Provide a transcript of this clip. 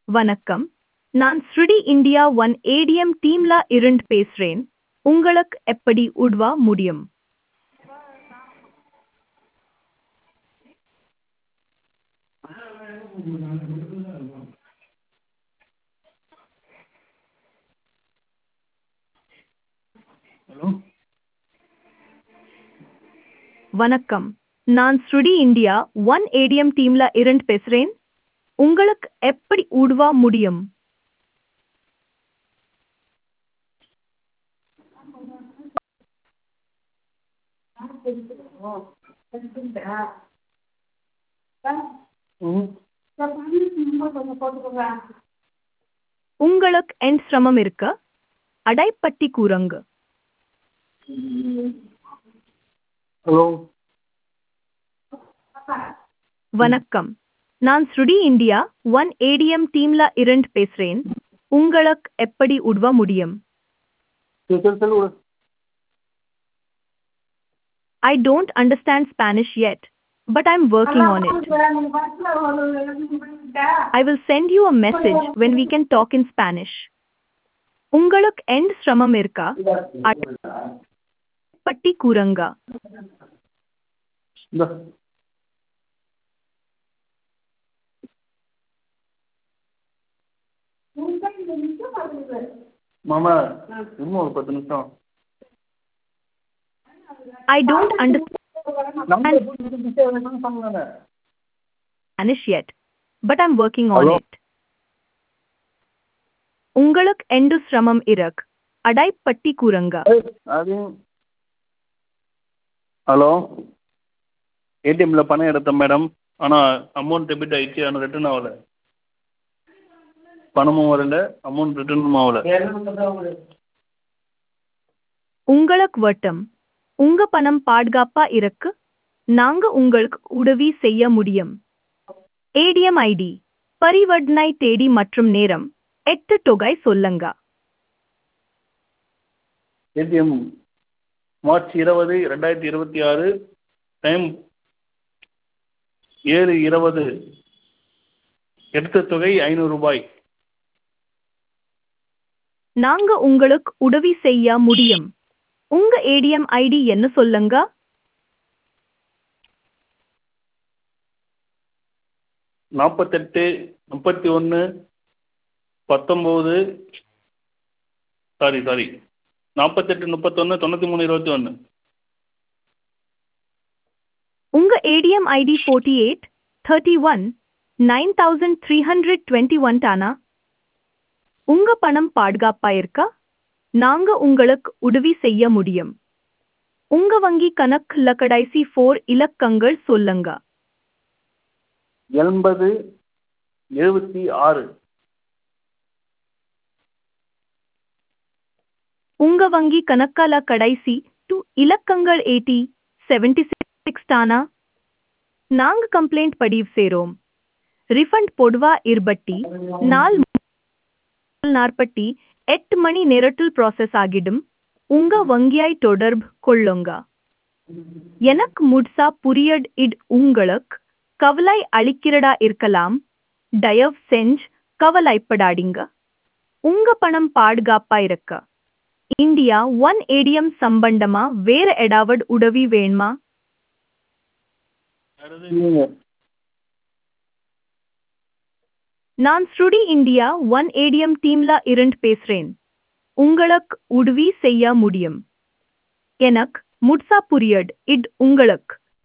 வணக்கம் நான் ஸ்ருடி இந்தியா ஒன் ஏடிஎம் டீம்ல இருந்து பேசுறேன் உங்களுக்கு எப்படி உதவ முடியும் ஹலோ வணக்கம் நான் ஸ்ருடி இந்தியா ஒன் ஏடிஎம் டீம்ல இருந்து பேசுறேன் உங்களுக்கு எப்படி உதவ முடியும் ம் உங்களுக்கு என் சிரமம் இருக்க அடைப்பட்டி கூறுங்க ஹலோ வணக்கம் நான் ஸ்ருடி இந்தியா ஒன் ஏடிஎம் டீம்ல இருந்து பேசுறேன் உங்களுக்கு எப்படி உதவ முடியும் சரி சரி சொல்லு விடு I don't understand Spanish yet, but I'm working on it. I will send you a message when we can talk in Spanish. உங்களுக்கு எந்த சிரமம் இருக்கா பட்டி கூறுங்க இந்த மாமா இன்னும் ஒரு பத்து நிமிஷம் I don't understand நம்பர் போட்டு பிஸியாக வேணும்னு சொன்னாங்க Spanish yet, but I'm working on Hello? it. உங்களுக்கு எந்த சிரமம் இருக்கு அடைப்பட்டி கூறுங்க அது ஹலோ ஏடிஎம்மில் பணம் எடுத்தேன் மேடம் ஆனால் அமௌண்ட் டெபிட் ஆயிடுச்சு ஆனால் ரிட்டர்ன் ஆகலை பணமும் வரல அமௌண்ட் ரிட்டர்னும் ஆகலை உங்களுக்கு வட்டம் உங்க பணம் பாதுகாப்பா இருக்கு நாங்க உங்களுக்கு உதவி செய்ய முடியும் ஏடிஎம் ஐடி பரிவர்த்தனை தேதி மற்றும் நேரம் எட்டு தொகை சொல்லுங்க ஏடிஎம் மார்ச் இருபது ரெண்டாயிரத்தி இருபத்தி ஆறு டைம் ஏழு இருபது எடுத்த தொகை ஐநூறு ரூபாய் நாங்க உங்களுக்கு உதவி செய்ய முடியும் உங்க ஏடிஎம் ஐடி என்ன சொல்லுங்க நாற்பத்தெட்டு முப்பத்தி ஒன்று பத்தொம்போது சாரி சாரி நாற்பத்தெட்டு முப்பத்தொன்று தொண்ணூற்றி மூணு இருபத்தி ஒன்று உங்க ATM ID forty eight thirty one nine thousand three hundred twenty one தானா உங்க பணம் பாதுகாப்பா இருக்கா நாங்க உங்களுக்கு உதவி செய்ய முடியும் உங்க வங்கி கணக்குல கடைசி ஃபோர் இலக்கங்கள் சொல்லுங்க எண்பது எழுபத்தி ஆறு உங்க வங்கி கணக்கால கடைசி டூ இலக்கங்கள் எயிட்டி செவன்டி சிக்ஸ் தானா நாங்க கம்ப்ளைண்ட் பதிவு செய்றோம் ரிஃபண்ட் பொதுவா இருபட்டி நாள் நாற்பத்தி எட்டு மணி நேரத்தில் ப்ராசஸ் ஆகிடும் உங்க வங்கியாய் தொடர்பு கொள்ளுங்க எனக்கு முட்சா புரியட் இட் உங்களுக்கு கவலை அளிக்கிறதா இருக்கலாம் தயவு செஞ்சு கவலைப்படாதீங்க உங்க பணம் பாதுகாப்பா இருக்க இந்தியா ஒன் ஏடிஎம் சம்பந்தமா வேற ஏதாவது உதவி வேணுமா வேறு எதுவும் இல்லைங்க நான் ஸ்ருடி இந்தியா ஒன் ஏடிஎம் டீம்ல இருந்து பேசுறேன் உங்களுக்கு உதவி செய்ய முடியும் எனக்கு முட்சா புரியட் இட் உங்களுக்கு